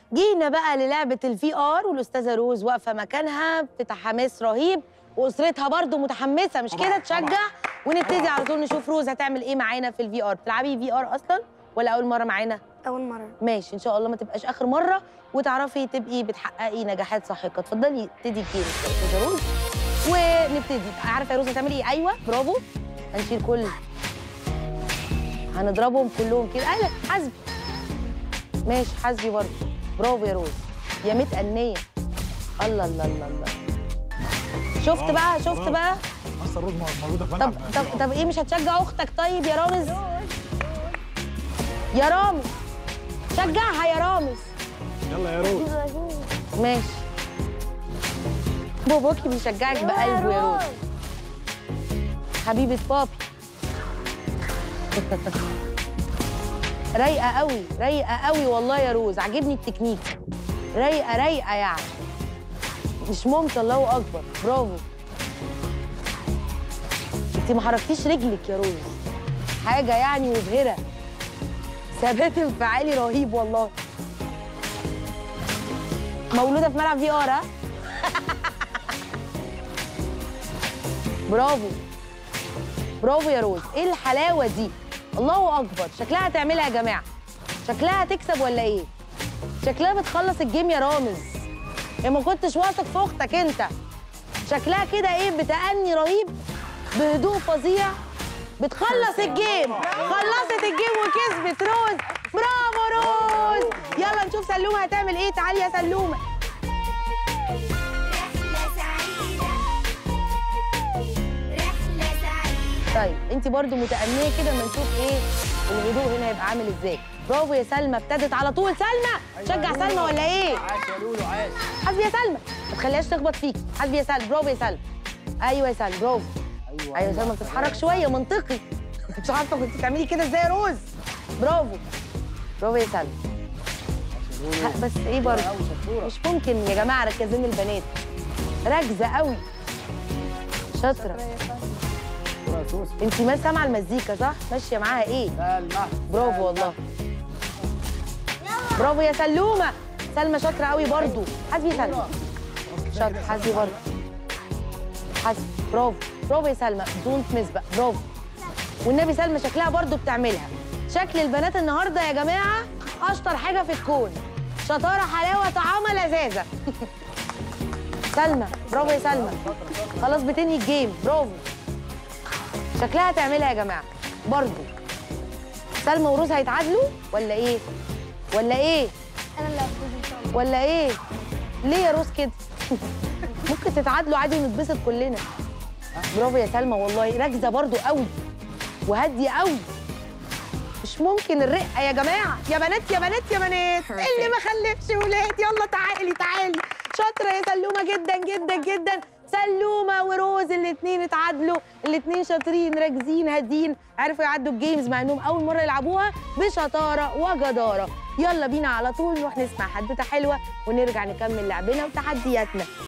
جينا بقى للعبه الفي ار والاستاذه روز واقفه مكانها بحماس رهيب واسرتها برضو متحمسه مش كده تشجع ونبتدي على طول نشوف روز هتعمل ايه معانا في الفي ار بتلعبي في ار اصلا ولا اول مره معانا أول مرة ماشي ان شاء الله ما تبقاش اخر مره وتعرفي تبقي بتحققي نجاحات ساحقه اتفضلي ابتدي الجيم يا استاذه روز ونبتدي عارفه يا روز هتعملي ايه ايوه برافو هنشيل كل هنضربهم كلهم كده اهلا حاسبي ماشي حاسبي برضه برافو يا روز يا متأنية الله الله الله الله شفت بقى شفت بقى مصر روز موجوده في طب ملعب طب طب ايه مش هتشجع اختك طيب يا رامز يا رامز شجعها يا رامز يلا يا روز ماشي باباكي بيشجعك بقلبه يا روز حبيبة بابي رايقة قوي رايقة قوي والله يا روز عاجبني التكنيك رايقة رايقة يعني مش ممكن الله أكبر برافو انت ما حركتيش رجلك يا روز حاجة يعني مبهرة ثبات انفعالي رهيب والله مولودة في ملعب في ار ها؟ برافو برافو يا روز ايه الحلاوه دي الله اكبر شكلها هتعملها يا جماعه شكلها هتكسب ولا ايه شكلها بتخلص الجيم يا رامز يا ما كنتش واثق في اختك انت شكلها كده ايه بتأني رهيب بهدوء فظيع بتخلص الجيم خلصت الجيم وكسبت روز برافو روز يلا نشوف سلومه هتعمل ايه تعالي يا سلومه رحلة سعيدة رحلة سعيدة طيب انت برضو متأنية كده ما نشوف ايه الهدوء هنا هيبقى عامل ازاي برافو يا سلمى ابتدت على طول سلمى شجع سلمى ولا ايه عاش يا لولو عاش حاسبي يا سلمى ما تخليهاش تخبط فيكي حاسبي يا سلمى برافو يا سلمى ايوه يا سلمى برافو ايوه ايوه يا سلمى بتتحرك شويه منطقي مش عارفه كنت بتعملي كده ازاي يا روز برافو برافو يا سلمى ها، بس ايه برضه قوي شطوره مش ممكن يا جماعه ركزين البنات راكزه قوي شاطره شطوره يا سوسو انت ما سامعه المزيكا صح ماشيه معاها ايه سلمى برافو والله برافو يا سلومه سلمى شاطره قوي برضو حاسبي يا سلمى شاطره حاسبي برضو حاسبي برافو برافو يا سلمى بدون مسبق برافو والنبي سلمى شكلها برضو بتعملها شكل البنات النهارده يا جماعه اشطر حاجه في الكون شطاره حلاوه طعامه لذاذه سلمى برافو يا سلمى خلاص بتنهي الجيم برافو شكلها هتعملها يا جماعه برضو سلمى وروز هيتعادلوا ولا ايه؟ ولا ايه؟ أنا اللي هفوز إن شاء الله ولا ايه؟ ليه يا روز كده؟ ممكن تتعادلوا عادي ونتبسط كلنا. برافو يا سلمى والله راكزه برضو قوي وهاديه قوي. مش ممكن الرقه يا جماعه يا بنات يا بنات يا بنات اللي ما خلفش ولاد يلا تعالي تعالي شاطره يا سلومه جدا جدا جدا سلومه وروز الاثنين اتعادلوا الاثنين شاطرين راكزين هادين عرفوا يعدوا الجيمز مع انهم اول مره يلعبوها بشطاره وجداره يلا بينا على طول نروح نسمع حدوته حلوه ونرجع نكمل لعبنا وتحدياتنا